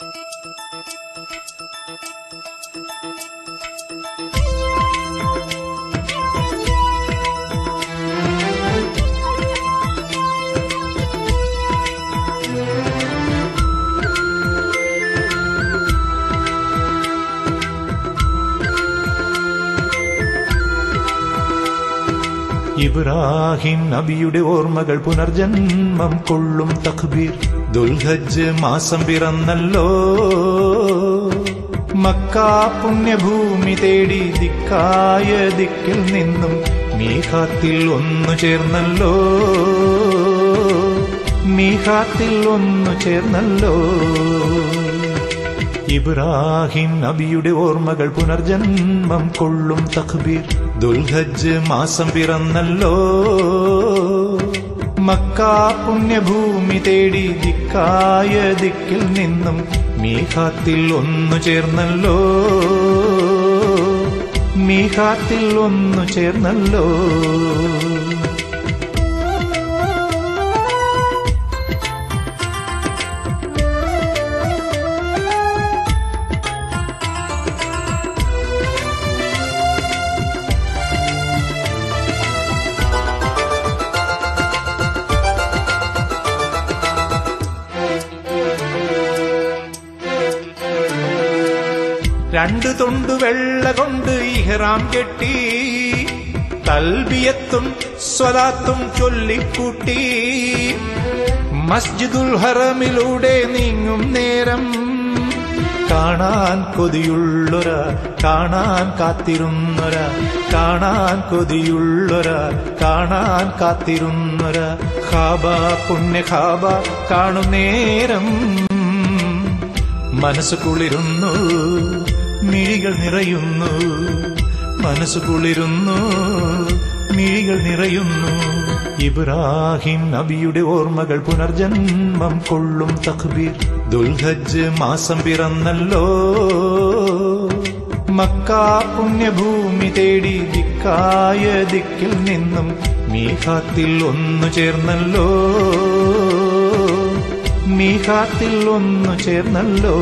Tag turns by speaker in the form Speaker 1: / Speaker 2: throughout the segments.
Speaker 1: ഇബ്രാഹിം നബിയുടെ ഓർമ്മകൾ പുനർജന്മം കൊള്ളും തഖ്ബീർ ദുൽഹജ്ജ് മാസം പിറന്നല്ലോ മക്കാ പുണ്യഭൂമി തേടി ദിക്കായ ദിക്കിൽ നിന്നും മീഖാത്തിൽ ഒന്നു ചേർന്നല്ലോ മീഖാത്തിൽ ഒന്നു ചേർന്നല്ലോ ഇബ്രാഹിം നബിയുടെ ഓർമ്മകൾ പുനർജന്മം കൊള്ളും തഖ്ബീർ ദുൽഹജ്ജ് മാസം പിറന്നല്ലോ മക്കാ പുണ്യഭൂമി തേടി ദിക്കായ ദിക്കിൽ നിന്നും മീഖാത്തിൽ ഒന്നു ചേർന്നല്ലോ മീഖാത്തിൽ ഒന്നു ചേർന്നല്ലോ രണ്ടു തൊണ്ടു വെള്ള കൊണ്ട് ഇഹ്റാം കെട്ടി തൽബിയത്തും സ്വലാത്തും ചൊല്ലിക്കൂട്ടി മസ്ജിദുൽ ഹറമിലൂടെ നീങ്ങും നേരം കാണാൻ കൊതിയുള്ളൊര കാണാൻ കാത്തിരുന്നൊര കാണാൻ കൊതിയുള്ളൊര കാണാൻ കാത്തിരുന്നൊര ഖാബ പുണ്യ ഖാബ കാണും നേരം മനസ്സ് കുളിരുന്നു മിഴികൾ നിറയുന്നു മനസ്സ് കുളിരുന്നു മിഴികൾ നിറയുന്നു ഇബ്രാഹിം നബിയുടെ ഓർമ്മകൾ പുനർജന്മം കൊള്ളും തഖ്ബീർ ദുൽഹജ്ജ് മാസം പിറന്നല്ലോ മക്കാ പുണ്യഭൂമി തേടി ദിക്കായ ദിക്കിൽ നിന്നും മീഖാത്തിൽ ഒന്നു ചേർന്നല്ലോ മീഖാത്തിൽ ഒന്നു ചേർന്നല്ലോ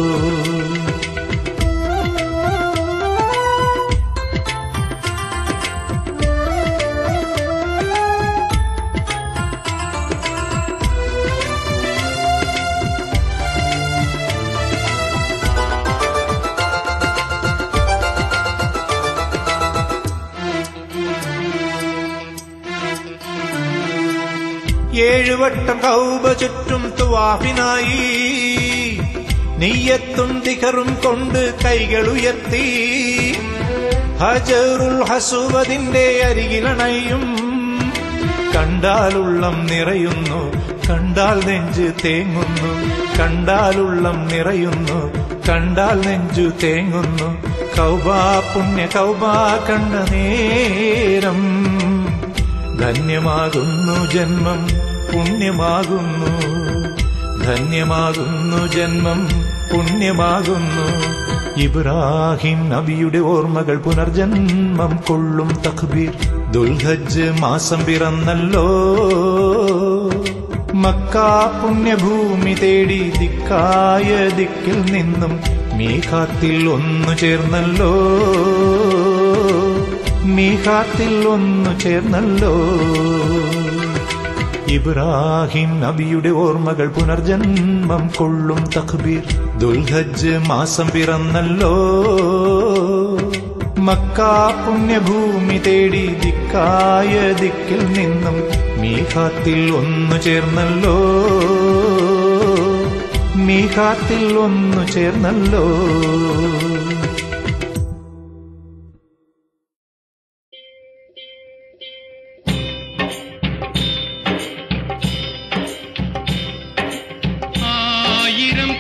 Speaker 1: ഏഴുവട്ടം കൗബ ചുറ്റും തുവാഫിനായി നെയ്യത്തും ദിഖറും കൊണ്ട് കൈകൾ ഉയർത്തി ഹജറുൽ ഹസുവതിന്റെ അരികിലണയും കണ്ടാലുള്ളം നിറയുന്നു കണ്ടാൽ നെഞ്ച് തേങ്ങുന്നു കണ്ടാലുള്ളം നിറയുന്നു കണ്ടാൽ നെഞ്ചു തേങ്ങുന്നു കൗബ പുണ്യ കൗബ കണ്ട നേരം ധന്യമാകുന്നു ജന്മം പുണ്യമാകുന്നു ധന്യമാകുന്നു ജന്മം പുണ്യമാകുന്നു ഇബ്രാഹിം നബിയുടെ ഓർമ്മകൾ പുനർജന്മം കൊള്ളും തഖ്ബീർ ദുൽഹജ്ജ് മാസം പിറന്നല്ലോ മക്കാ പുണ്യഭൂമി തേടി ദിക്കായ ദിക്കിൽ നിന്നും മീഖാത്തിൽ ഒന്നു ചേർന്നല്ലോ മീഖാത്തിൽ ഒന്നു ചേർന്നല്ലോ ഇബ്രാഹിം നബിയുടെ ഓർമ്മകൾ പുനർജന്മം കൊള്ളും തഖ്ബീർ ദുൽഹജ്ജ് മാസം പിറന്നല്ലോ മക്കാ പുണ്യഭൂമി തേടി ദിക്കായ ദിക്കിൽ നിന്നും മീഖാത്തിൽ ഒന്നു ചേർന്നല്ലോ മീഖാത്തിൽ ഒന്നു ചേർന്നല്ലോ
Speaker 2: ആയിരം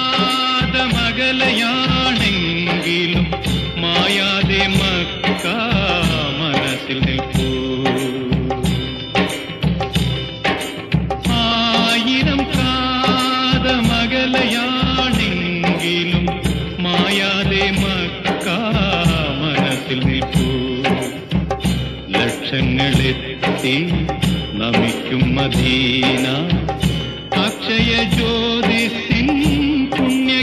Speaker 2: കാതമകലയാണെങ്കിലും മായാതെ മക്ക മനസ്സിൽ നിൽപ്പൂ ആയിരം കാതമകലയാണെങ്കിലും മായാതെ മക്ക മനസ്സിൽ നിൽപ്പൂ ലക്ഷങ്ങളെത്തി നമിക്കും മദീന അക്ഷയ ജ്യോതിസിൻ പുണ്യ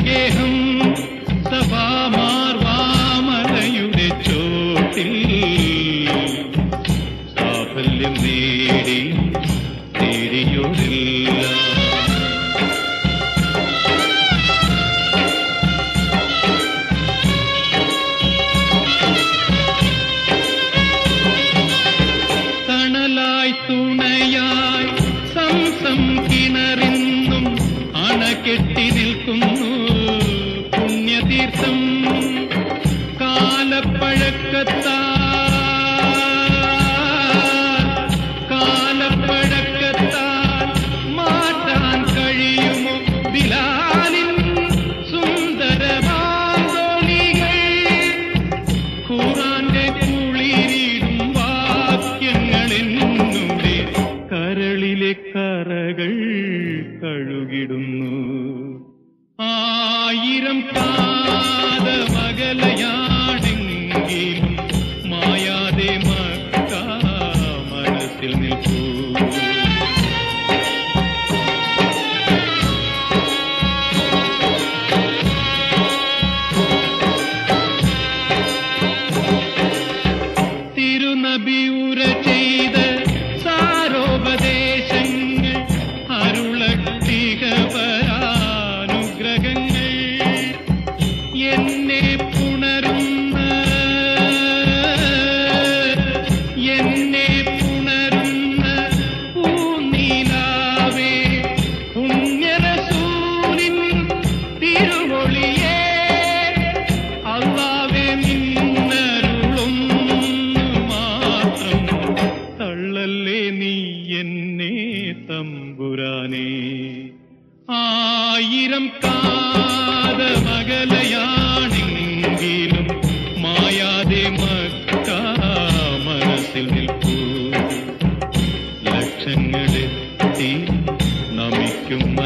Speaker 2: നിൽക്കുന്നു പുണ്യതീർത്ഥം കാലപ്പഴക്കത്താ കാലപ്പഴക്കത്താൽ മാറ്റാൻ കഴിയുമോ ബിലാലിൻ സുന്ദരമാന്തോളികൾ ഖുറാന്റെ കുളിരിടും വാക്യങ്ങൾ എന്നുടെ കരളിലെ കറകൾ കഴുകിടുന്നു ആയിരം കാലമകലയാണെങ്കിലും മായാതെ മക്ക മനസ്സിൽ നിൽക്കൂ തിരുനബിയുര ചെയ്ത സാരോപദേശങ്ങൾ അരുളട്ടികപരാനുഗ്രഹങ്ങൾ എന്നെ പുണരുന്ന എന്നെ പുണരുന്ന പൂനീലാവേ പുണ്യരസൂലിൻ തിരുമൊഴിയേ അള്ളാവേ നിന്നരുളൊന്നു മാത്രം തള്ളല്ലേ നീ എന്നെ തമ്പുരാനേ ആയിരം കാതമകലയാണെങ്കിലും മായാതെ മക്ക മനസ്സിൽ നിൽക്കൂ ലക്ഷങ്ങളെത്തി നമിക്കും